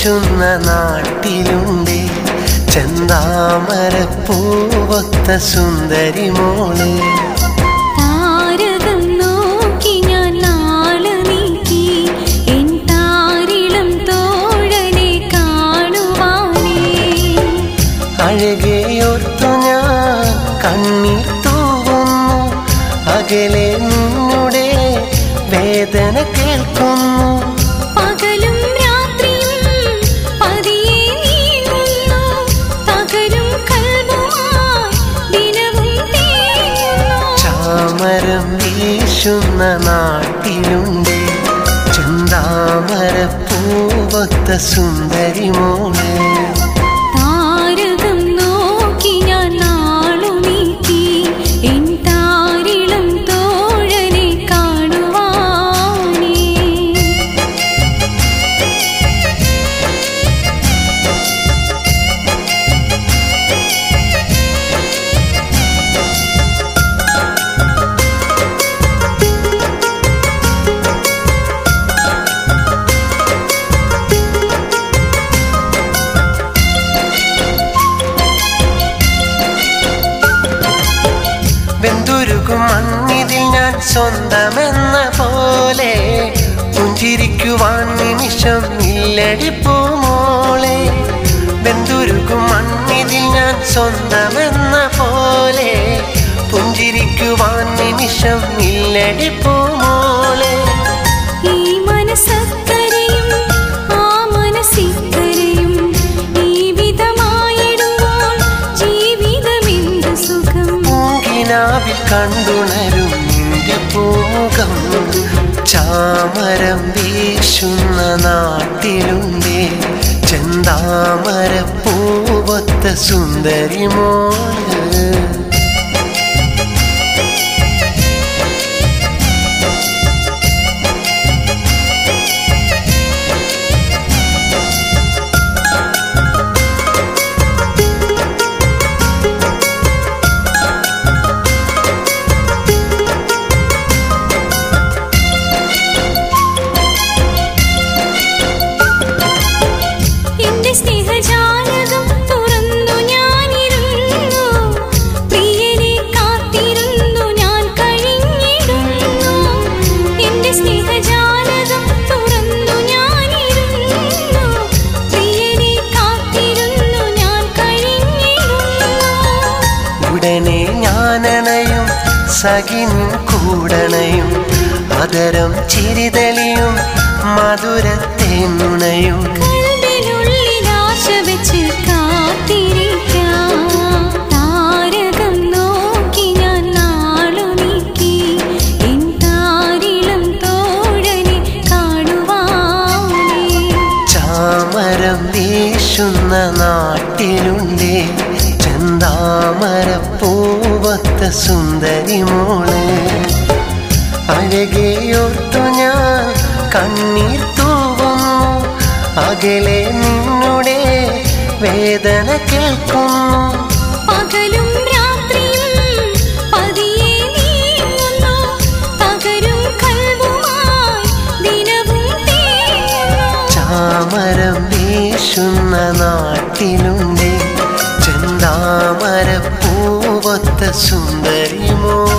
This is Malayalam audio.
വീശുന്ന നാട്ടിലുണ്ട് ചെന്താമര പൂവൊത്ത സുന്ദരി മോള് താരകം നോക്കി ഞാൻ നാള് നീക്കി എൻ താരിളം തോഴനെ കാണുവാനേ അഴകെയോർത്തു ഞാൻ കണ്ണീർ തൂവുന്നു അകലെ നിന്നുടെ വേദന കേൾക്കുന്നു പകലും രാത്രിയും പതിയെ നീങ്ങുന്നു തകരും കൽവുമായി ദിനവും തേങ്ങുന്നു ചാമരം വീശുന്ന നാട്ടിലുണ്ട് ചെന്താമര പൂവൊത്ത സുന്ദരി മോള് താരകം നോക്കി ഞാൻ നാളു നീക്കി എൻ താരിളം തോഴനെ കാണുവാനേ വെന്തുരുകും മണ്ണിതിൽ ഞാൻ സ്വന്തമെന്ന പോലെ പുഞ്ചിരിക്കുവാൻ നിമിഷം ഇല്ലടിപ്പൂമോളെ വെന്തുരുകും മണ്ണിതിൽ ഞാൻ സ്വന്തമെന്ന പോലെ പുഞ്ചിരിക്കുവാൻ നിമിഷം ഇല്ലടിപ്പൂമോളെ ഈ മനസ്സക്കരയും ആ മനസ്സിക്കരയും ഈ വിധമായിടുമ്പോൾ ജീവിതമെന്ത് സുഖം പൂങ്കിനാവിൽ കണ്ടുണരും നിന്റെ പൂകം ചാമരം വീശുന്ന നാട്ടിലുണ്ടേ ചെന്താമര പൂവത്ത സുന്ദരി മോള് എന്റെ സ്നേഹജാലകം തുറന്നു ഞാനിരുന്നു പ്രിയനെ കാത്തിരുന്നു ഞാൻ കഴിഞ്ഞിടുന്നു എന്റെ സ്നേഹജാലകം തുറന്നു ഞാനിരുന്നു പ്രിയനെ കാത്തിരുന്നു ഞാൻ കഴിഞ്ഞിടുന്നു ഉടനെ ഞാനണയും സഖിൻ കൂടണയും അതരം ചിരിതലിയും മധുരത്തേനുണയും കൽവിനുള്ളിൽ ആശ വെച്ച് കാത്തിരിക്കാം താരകം നോക്കി ഞാൻ നാളു നീക്കി എൻ താരിളം തോഴനെ കാണുവാനേ ചാമരം വീശുന്ന നാട്ടിലുണ്ടേ ചെന്താമര പൂവത്ത സുന്ദരി മോള് അഴകെയോർത്തു ഞാൻ കണ്ണീർ തൂവുന്നു അകലെ നിന്നുടെ വേദന കേൾക്കുന്നു പകലും രാത്രിയും പതിയെ നീങ്ങുന്നു തകരും കൽവുമായി ദിനവും തേങ്ങുന്നു ചാമരം വീശുന്ന നാട്ടിലുണ്ട് ചെന്താമര പൂവത്ത സുന്ദരി മോള്